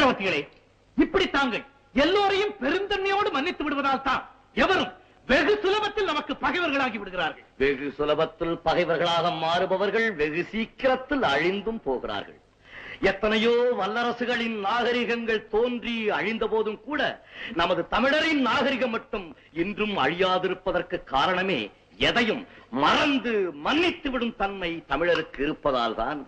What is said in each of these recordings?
சக்கரவர்த்திகளே இப்படி தாங்கள் எல்லோரையும் பெருந்தன்மையோடு மன்னித்து விடுவதால் தான் எவரும் வெகு சுலபத்தில் நமக்கு பகைவர்களாகி விடுகிறார்கள் வெகு சுலபத்தில் பகைவர்களாக மாறுபவர்கள் வெகு சீக்கிரத்தில் அழிந்தும் போகிறார்கள் எத்தனையோ வல்லரசுகளின் நாகரிகங்கள் தோன்றி அழிந்த போதும் கூட நமது தமிழரின் நாகரிகம் மட்டும் இன்றும் அழியாதிருப்பதற்கு காரணமே எதையும் மறந்து மன்னித்து விடும் தன்மை தமிழருக்கு இருப்பதால் தான்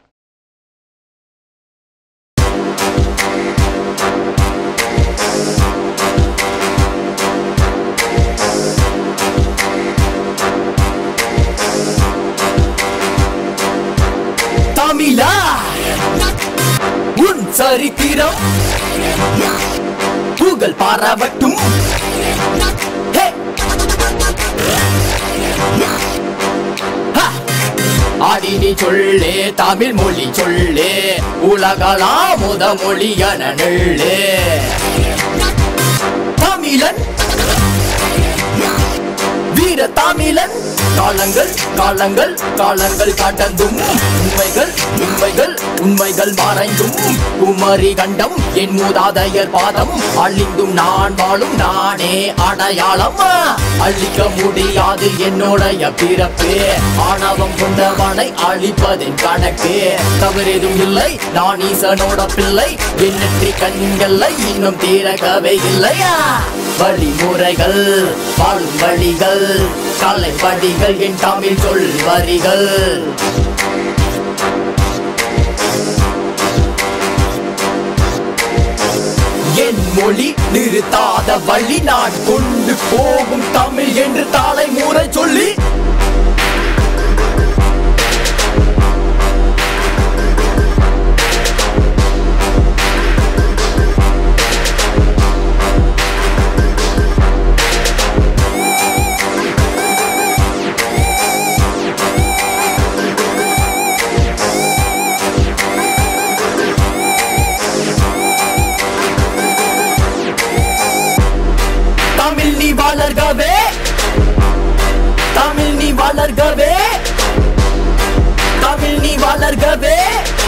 தமிழா உன் சரித்திரம் புகழ் பாராவட்டும் ஹே! ஹா! ஆடி நீ சொல்லே தமிழ் மொழி சொல்லே உலகலாம் முத மொழியன நெள்ளே தமிழன் வீர தமிழன் காலங்கள் காலங்கள் காலங்கள் கடந்தும் உண்மைகள் உண்மைகள் உண்மைகள் மறைந்தும் குமரி கண்டம் என் மூதாதையர் பாதம் அழிந்தும் நான் வாழும் நானே அடையாளம் அழிக்க முடியாது என்னுடைய பிறப்பு ஆணவம் கொண்டவனை அழிப்பதின் கணக்கு தவறேதும் இல்லை நான் ஈசனோட பிள்ளை எண்ணற்றி கண்களை இன்னும் தீரகவே இல்லையா வழிமுறைகள் வாழும் வழிகள் கலை படிகள் என் தமிழ் சொல் வரிகள் என் மொழி நிறுத்தாத வழி நான் கொண்டு போகும் தமிழ் என்று தாளை மூரை சொல்லி தமிழ் நீ வளர்கவே தமிழ் நீ வளர்கவே தமிழ் நீ வளர்கவே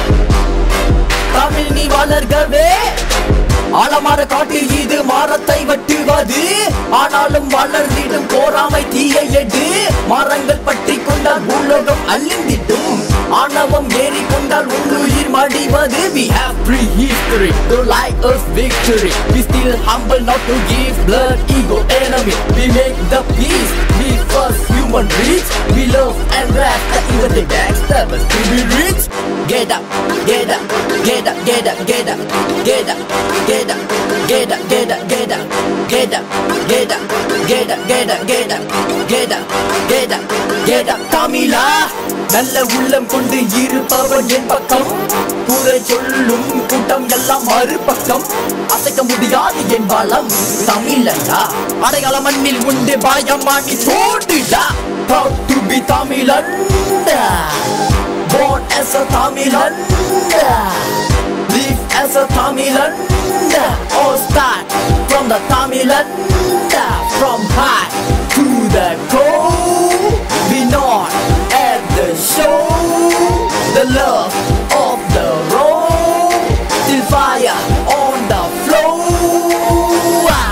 தமிழ் நீ வளர்கவே ஆலமர காட்டில் இது மரத்தை வெட்டுவது ஆனாலும் வளர்ந்திடும் போராமை தீயை எடு மரங்கள் பற்றி கொண்டால் பூலோகம் அழிந்திடும் ஆணவம் ஏறி கொண்டால் உள்ளுயிர் மடிவது we have prehistory don't like us victory we still humble not to give blood ego enemy we make the peace we first human reach we love and rest and even the backstabbers to be rich get up get up get up get up get up get up get up get up get up get up get up get up get up get up get up get up get up get up தமிழா நல்ல உள்ளம் கொண்டு இருப்பவன் என் பக்கம் குறை சொல்லும் கூட்டம் எல்லாம் மறுபக்கம் அசைக்க முடியாது என் பலம் தமிழண்டா அடையாள மண்ணில் உண்டு பாயமானி தோண்டுடா proud to be தமிழண்டா born as a தமிழண்டா live as a தமிழண்டா all start from the தமிழண்டா from high to the cold we not at the show the love of the road till fire on the floor Ah.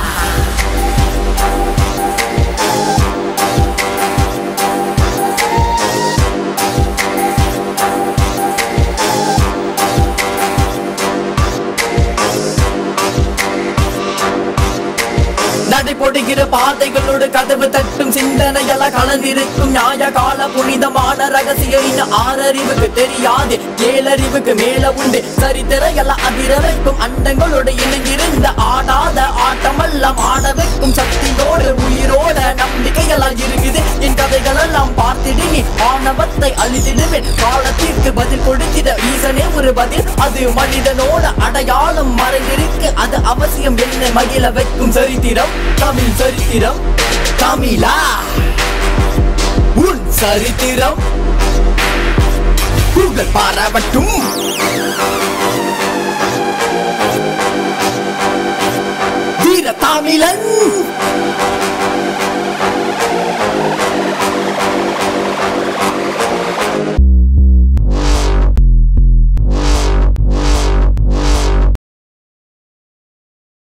நடை போடுகிற பாதைகளோடு கதவு தட்டும் சிந்தனையெல்லாம் கலந்திருக்கும் நியாய கால புனிதமான ரகசிய இன்னும் ஆறறிவுக்கு தெரியாது ஏழறிவுக்கு மேல உண்டு சரித்திர எல்லாம் அதிர வைக்கும் அண்டங்களோடு இணைந்திருந்த ஆடாத ஆட்டமெல்லாம் ஆட வைக்கும் சக்தியோடு உயிரோட நம்பிக்கையெல்லாம் இருக்குது என் கதைகள் எல்லாம் பார்த்திடு நீ ஆணவத்தை அழித்திடுவேன் காலத்திற்கு பதில் கொடுத்திட ஈசனே ஒரு பதில் அது மனிதனோட அடையாளம் மறைந்திருக்கு அது அவசியம் என்ன மகிழ வைக்கும் சரித்திரம் தமிழ் சரித்திரம் தமிழா உன் சரித்திரம் புகழ் பாராவட்டும் வீர தமிழன்